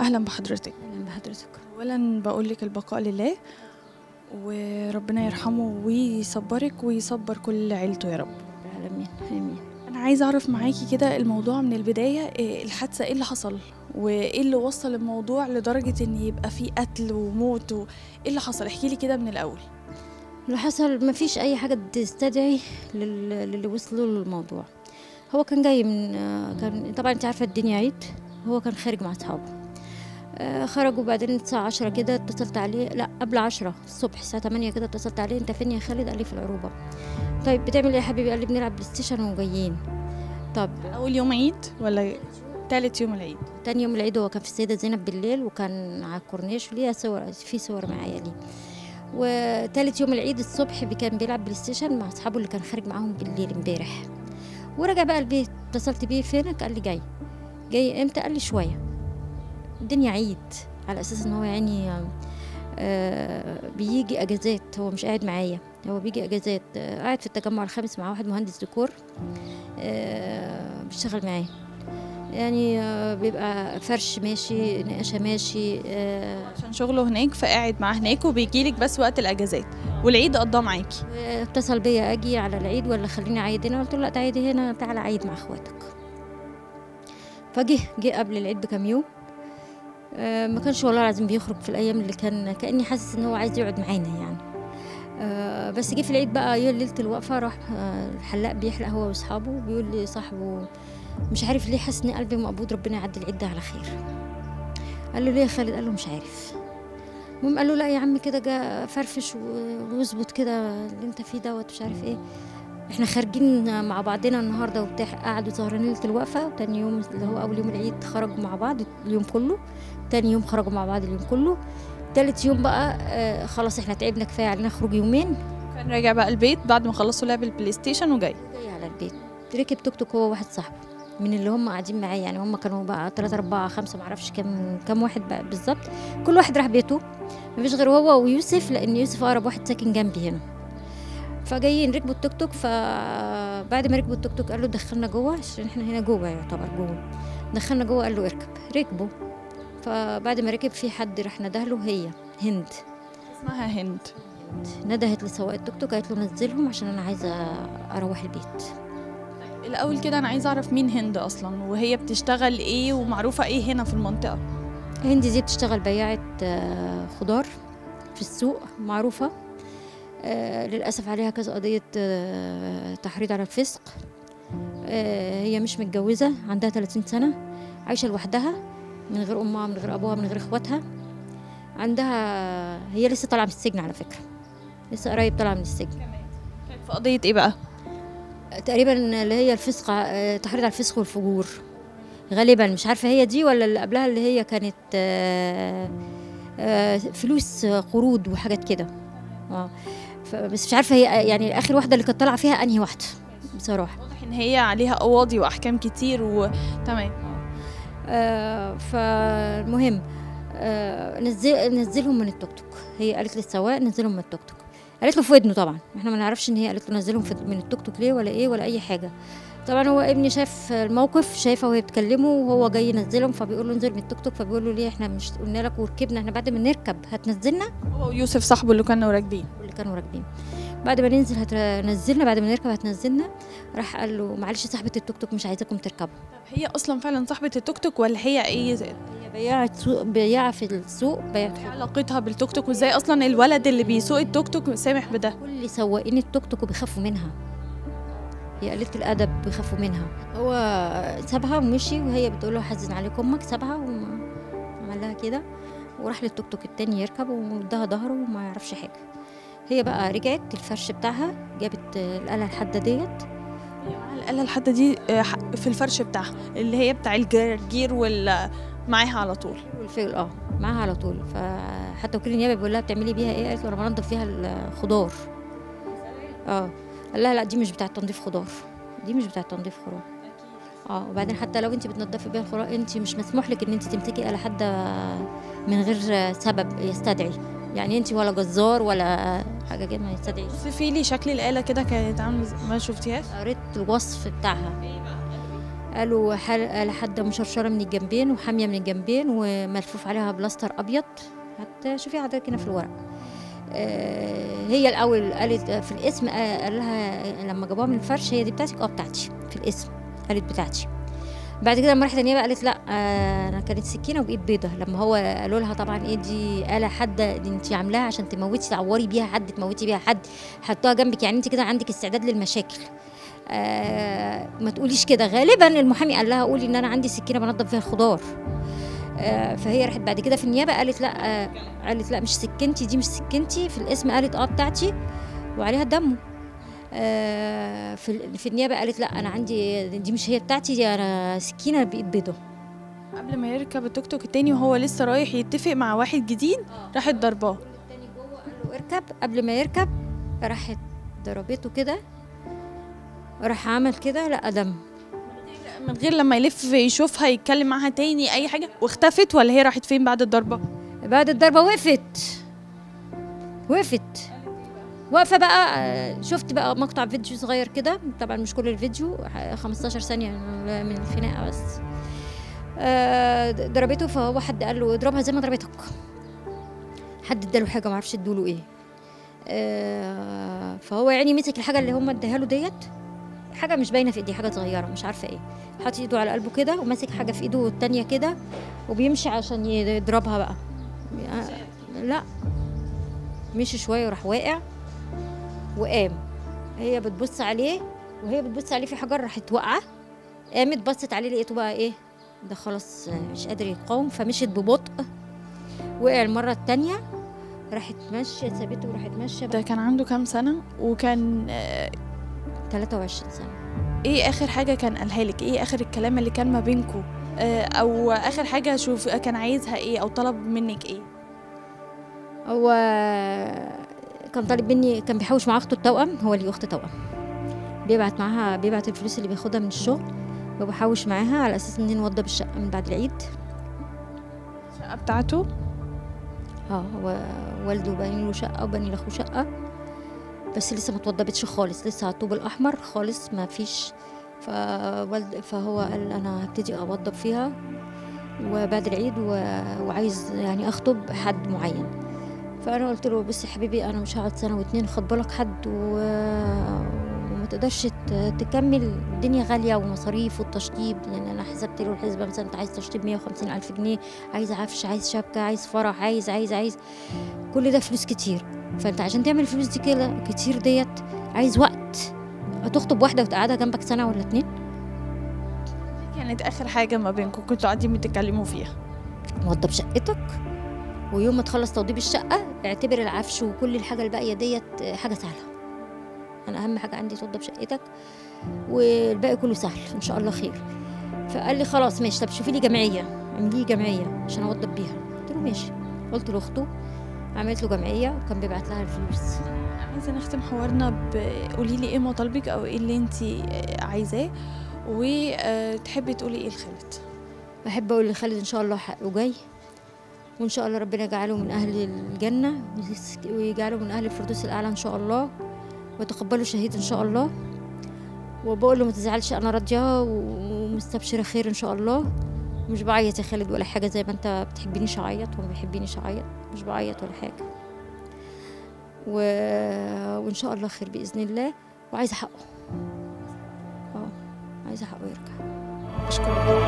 اهلا بحضرتك اهلا بحضرتك اولا بقول لك البقاء لله وربنا يرحمه ويصبرك ويصبر كل عيلته يا رب العالمين امين انا عايزه اعرف معاكي كده الموضوع من البدايه إيه الحادثه ايه اللي حصل وايه اللي وصل الموضوع لدرجه ان يبقى فيه قتل وموت وايه اللي حصل احكي لي كده من الاول اللي حصل ما فيش اي حاجه تستدعي لل- للي وصلوا له الموضوع هو كان جاي من آه، كان طبعا انت عارفه الدنيا عيد هو كان خارج مع اصحابه آه، خرجوا بعدين الساعة عشرة كده اتصلت عليه لا قبل عشرة الصبح الساعة تمانية كده اتصلت عليه انت فين يا خالد قال لي في العروبة طيب بتعمل ايه يا حبيبي قال لي بنلعب بلاي ستيشن وجايين طب اول يوم عيد ولا تالت يوم العيد تاني يوم العيد هو كان في السيدة زينب بالليل وكان على الكورنيش وليها صور في صور معايا ليه وتالت يوم العيد الصبح بي- كان بيلعب بلاي ستيشن مع اصحابه اللي كان خارج معاهم بالليل امبارح ورجع بقى البيت اتصلت بيه فينك قال لي جاي جاي امتى قال لي شويه الدنيا عيد على اساس ان هو يعني آه بيجي اجازات هو مش قاعد معايا هو بيجي اجازات آه قاعد في التجمع الخامس مع واحد مهندس ديكور آه بيشتغل معاه يعني آه بيبقى فرش ماشي نقاشه ماشي آه عشان شغله هناك فقاعد معاه هناك وبيجيلك بس وقت الاجازات والعيد قضاه معاكي اتصل بيا اجي على العيد ولا خليني اعيد هنا قلت له لا تعيدي هنا تعالى عيد مع اخواتك فجه جه قبل العيد بكام يوم آه، ما كانش والله العظيم بيخرج في الايام اللي كان كاني حاسس ان هو عايز يقعد معانا يعني آه، بس جه في العيد بقى يوم ليله الوقفه راح آه، الحلاق بيحلق هو واصحابه بيقول لي صاحبه مش عارف ليه حاسس ان قلبي مقبوض ربنا يعدي العيد ده على خير قال له ليه يا خالد قال له مش عارف المهم قال له لا يا عم كده جا فرفش و- واظبط كده اللي انت فيه دوت مش عارف ايه احنا خارجين مع بعضنا النهارده وبتاع قعدوا سهرانين ليله الوقفه وتاني يوم اللي هو اول يوم العيد خرجوا مع بعض اليوم كله تاني يوم خرجوا مع بعض اليوم كله تالت يوم بقى آه خلاص احنا تعبنا كفايه علينا نخرج يومين كان راجع بقى البيت بعد ما خلصوا لعب البلاي ستيشن وجاي جاي على البيت ركب توك توك هو واحد صاحبه من اللي هم قاعدين معايا يعني هم كانوا بقى تلاتة أربعة خمسة معرفش كام كام واحد بقى بالظبط كل واحد راح بيته مفيش غير هو ويوسف لأن يوسف أقرب واحد ساكن جنبي هنا فجايين ركبوا التوك توك فبعد ما ركبوا التوك توك قال له دخلنا جوه عشان احنا هنا جوه يعتبر جوه دخلنا جوه قال له اركب ركبوا فبعد ما ركب في حد راح ندهله هي هند اسمها هند ندهت لسواق التوك توك قالت له نزلهم عشان انا عايزه اروح البيت الاول كده انا عايزه اعرف مين هند اصلا وهي بتشتغل ايه ومعروفه ايه هنا في المنطقه هند دي بتشتغل بياعة آه، خضار في السوق معروفة آه، للأسف عليها كذا قضية آه، تحريض على الفسق آه، هي مش متجوزة عندها 30 سنة عايشة لوحدها من غير أمها من غير أبوها من غير إخواتها عندها هي لسه طالعة من السجن على فكرة لسه قريب طالعة من السجن كانت في قضيه ايه بقى تقريبا اللي هي الفسق آه، تحريض على الفسق والفجور غالبا مش عارفه هي دي ولا اللي قبلها اللي هي كانت آه، آه، فلوس آه، قروض وحاجات كده اه ف- بس مش عارفه هي يعني اخر واحده اللي كانت طالعه فيها انهي واحده بصراحه واضح ان هي عليها قواضي واحكام كتير وتمام آه فالمهم آه نزل نزلهم من التوك توك هي قالت للسواق نزلهم من التوك توك قالت له في ودنه طبعا احنا ما نعرفش ان هي قالت له نزلهم في- من التوك توك ليه ولا ايه ولا اي حاجه طبعا هو ابني شاف الموقف شايفه وهي بتكلمه وهو جاي ينزلهم فبيقول له انزل من التوك توك فبيقول له ليه احنا مش قلنا لك وركبنا احنا بعد ما نركب هتنزلنا هو يوسف صاحبه اللي كانوا راكبين واللي كانوا راكبين بعد ما ننزل هتنزلنا بعد ما نركب هتنزلنا راح قال له معلش صاحبه التوك توك مش عايزاكم تركبوا طب هي اصلا فعلا صاحبه التوك توك ولا هي ايه هي بياعة سوق بياعة في السوق بياعة إيه علاقتها بالتوك توك وازاي اصلا الولد اللي بيسوق التوك توك سامح بده كل سواقين التوك توك بيخافوا منها هي قلة الأدب بيخافوا منها هو سابها ومشي وهي بتقول له حزن عليك أمك سابها وعمل لها كده وراح للتوك توك التاني يركب واداها ظهره وما يعرفش حاجة هي بقى رجعت الفرش بتاعها جابت الآلة الحادة ديت والفيل اه معاها على طول فحتى وكيل النيابه بيقول لها بتعملي بيها ايه قالت له انا بنضف فيها الخضار اه قال لها لا دي مش بتاعه تنظيف خضار دي مش بتاعه تنظيف خضار اه وبعدين حتى لو انت بتنضفي بيها الخضار انت مش مسموح لك ان انت تمسكي آلة حادة من غير سبب يستدعي يعني انت ولا جزار ولا حاجه كده ما يستدعيش وصفي لي شكل الآلة كده كانت عاملة إزاي؟ ما شفتيهاش قريت الوصف بتاعها قالوا حلقه لحد مشرشره من الجنبين وحاميه من الجنبين وملفوف عليها بلاستر ابيض حتى شوفي حضرتك هنا في الورق آه، هي الاول قالت في الاسم آه، قال لها لما جابوها من الفرش هي دي بتاعتك اه بتاعتي في الاسم قالت بتاعتي بعد كده لما راحت النيابه قالت لا آه، انا كانت سكينه وبايد بيضه لما هو قالوا لها طبعا ايه دي آلة حاده دي انت عاملاها عشان تموتي تعوري بيها حد تموتي بيها حد حطوها جنبك يعني انت كده عندك استعداد للمشاكل آه ما تقوليش كده غالبا المحامي قال لها قولي ان انا عندي سكينه بنضف فيها الخضار آه فهي راحت بعد كده في النيابه قالت لا آه قالت لا مش سكنتي دي مش سكنتي في الاسم قالت اه بتاعتي وعليها دمه آه في ال- في النيابه قالت لا انا عندي دي مش هي بتاعتي دي انا سكينه بايد بيضه قبل ما يركب التوك توك التاني وهو لسه رايح يتفق مع واحد جديد راحت ضرباه التاني جوه قال له اركب قبل ما يركب راحت ضربته كده راح عمل كده لقى دم من غير لما يلف يشوفها يتكلم معاها تاني اي حاجه واختفت ولا هي راحت فين بعد الضربه بعد الضربة وقفت وقفت واقفة بقى آه، شفت بقى مقطع فيديو صغير كده طبعا مش كل الفيديو ح- 15 ثانية من الخناقة بس آه، ضربته فهو حد قال له اضربها زي ما ضربتك حد اداله حاجة معرفش ادوله ايه آه، فهو يعني مسك الحاجة اللي هم اداها له ديت حاجة مش باينة في ايديه حاجة صغيرة مش عارفة ايه حاطط ايده على قلبه كده وماسك حاجة في ايده التانية كده وبيمشي عشان يضربها بقى لا مشي شويه وراح واقع وقام هي بتبص عليه وهي بتبص عليه في حجر راحت واقعه قامت بصت عليه لقيته بقى ايه ده خلاص مش قادر يقاوم فمشيت ببطء وقع المره التانية راحت ماشيه سابته وراحت ماشيه ده كان عنده كام سنه وكان آه، 23 سنه ايه اخر حاجه كان قالها لك ايه اخر الكلام اللي كان ما بينكم او اخر حاجه شوف كان عايزها ايه او طلب منك ايه هو كان طالب مني كان بيحوش مع اخته التوأم هو ليه اخت توأم بيبعت معاها بيبعت الفلوس اللي بياخدها من الشغل وبحوش معاها على اساس اني نوضب الشقه من بعد العيد الشقه بتاعته اه هو والده باني له شقه وباني لاخوه شقه بس لسه ما اتوضبتش خالص لسه على الطوب الاحمر خالص ما فيش فوالد فهو قال انا هبتدي اوضب فيها وبعد العيد و... وعايز يعني اخطب حد معين فانا قلت له بص يا حبيبي انا مش هقعد سنه واتنين خاطبه لك حد و... وما تقدرش ت- تكمل الدنيا غاليه ومصاريف والتشطيب يعني انا حسبت له الحسبه مثلا انت عايز تشطيب 150 الف جنيه عايز عفش عايز شبكه عايز فرح عايز عايز عايز كل ده فلوس كتير فانت عشان تعمل الفلوس دي كده كتير ديت عايز وقت هتخطب واحده وتقعدها جنبك سنه ولا اتنين كانت اخر حاجه ما بينكم كنتوا قاعدين بتتكلموا فيها وضب شقتك ويوم ما تخلص توضيب الشقه اعتبر العفش وكل الحاجه الباقيه ديت حاجه سهله انا اهم حاجه عندي توضب شقتك والباقي كله سهل ان شاء الله خير فقال لي خلاص ماشي طب شوفي لي جمعيه اعملي لي جمعيه عشان اوضب بيها قلت له ماشي قلت لاخته عملت له جمعيه وكان بيبعت لها الفلوس عايزه نختم حوارنا بقولي لي ايه مطالبك او ايه اللي انت عايزاه وتحبي تقولي ايه لخالد بحب اقول لخالد ان شاء الله حقه جاي وان شاء الله ربنا يجعله من اهل الجنه ويجعله من اهل الفردوس الاعلى ان شاء الله ويتقبله شهيد ان شاء الله وبقول له ما تزعلش انا راضيه ومستبشره خير ان شاء الله مش بعيط يا خالد ولا حاجه زي ما انت بتحبينيش اعيط وما بيحبينيش اعيط مش بعيط ولا حاجه و... وان شاء الله خير باذن الله وعايزه حقه اه عايزه حقه يرجع اشكرك